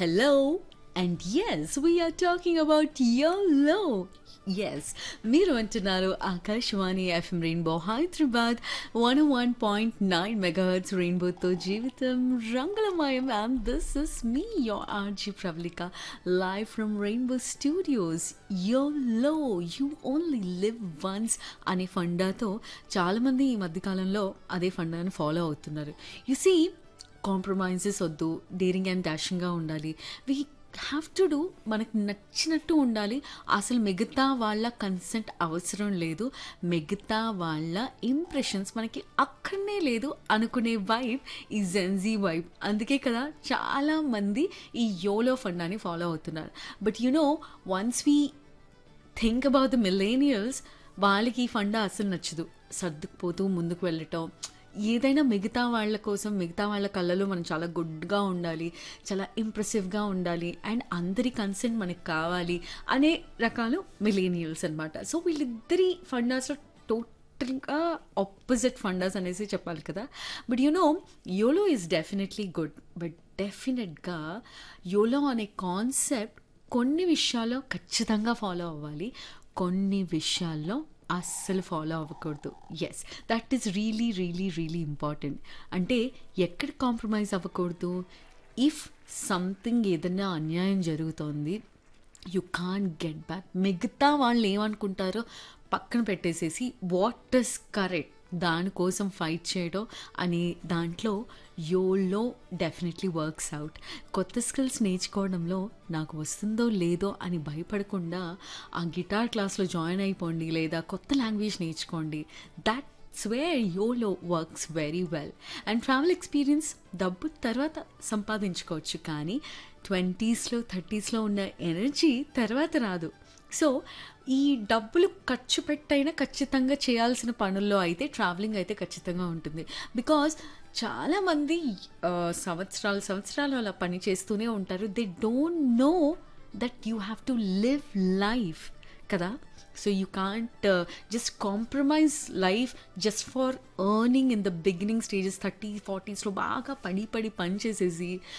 Hello, and yes, we are talking about YOLO. Yes మీరు అంటున్నారు Akashvani FM Rainbow Hyderabad one one point nine megahertz రెయిన్బోతో జీవితం రంగులమయం and this is me your RJ Pravallika live from Rainbow studios YOLO you only live once అనే ఫండాతో చాలామంది ఈ మధ్యకాలంలో అదే ఫండాని ఫాలో అవుతున్నారు యు సీ కాంప్రమైజెస్ వద్దు డేరింగ్ అండ్ డాషింగ్గా ఉండాలి వీ హ్యావ్ టు డూ మనకు నచ్చినట్టు ఉండాలి అసలు మిగతా వాళ్ళ కన్సెంట్ అవసరం లేదు మిగతా వాళ్ళ ఇంప్రెషన్స్ మనకి అక్కడనే లేదు అనుకునే వైబ్ ఈ జెన్జీ వైబ్ అందుకే కదా చాలామంది ఈ యోలో ఫండాన్ని ఫాలో అవుతున్నారు but you know once we think about the millennials వాళ్ళకి ఈ ఫండా అసలు నచ్చదు సర్దుకుపోతూ ముందుకు వెళ్ళటం ఏదైనా మిగతా వాళ్ళ కోసం మిగతా వాళ్ళ కళ్ళలో మనం చాలా గుడ్గా ఉండాలి చాలా ఇంప్రెసివ్గా ఉండాలి అండ్ అందరి కన్సెంట్ మనకి కావాలి అనే రకాలు మిలేనియల్స్ అనమాట సో వీళ్ళిద్దరి ఫండాస్లో టోటల్గా ఆపోజిట్ ఫండాస్ అనేసి చెప్పాలి కదా but you know YOLO is definitely good but డెఫినెట్గా యోలో అనే కాన్సెప్ట్ కొన్ని విషయాల్లో ఖచ్చితంగా ఫాలో అవ్వాలి కొన్ని విషయాల్లో అస్సలు ఫాలో అవ్వకూడదు yes that is really really really important అంటే ఎక్కడ కాంప్రమైజ్ అవ్వకూడదు ఇఫ్ సంథింగ్ ఏదైనా అన్యాయం జరుగుతోంది యు కాన్ గెట్ బ్యాక్ మిగతా వాళ్ళు ఏమనుకుంటారో పక్కన పెట్టేసేసి వాట్ ఇస్ కరెక్ట్ దానికోసం ఫైట్ చేయడం అనే దాంట్లో యోలో డెఫినెట్లీ వర్క్స్ అవుట్ కొత్త స్కిల్స్ నేర్చుకోవడంలో నాకు వస్తుందో లేదో అని భయపడకుండా ఆ గిటార్ క్లాస్లో జాయిన్ అయిపోండి లేదా కొత్త లాంగ్వేజ్ నేర్చుకోండి that's where YOLO works very well and travel experience డబ్బు తర్వాత సంపాదించుకోవచ్చు కానీ ట్వంటీస్లో థర్టీస్లో ఉన్న ఎనర్జీ తర్వాత రాదు సో ఈ డబ్బులు ఖర్చు పెట్టైనా ఖచ్చితంగా చేయాల్సిన పనుల్లో అయితే ట్రావెలింగ్ అయితే ఖచ్చితంగా ఉంటుంది బికాజ్ చాలామంది సంవత్సరాలు సంవత్సరాలు అలా పని చేస్తూనే ఉంటారు they don't know that you have to live life కదా so you can't just compromise life just for earning in the beginning stages thirty ఫార్టీస్లో బాగా పడి పడి పని చేసేసి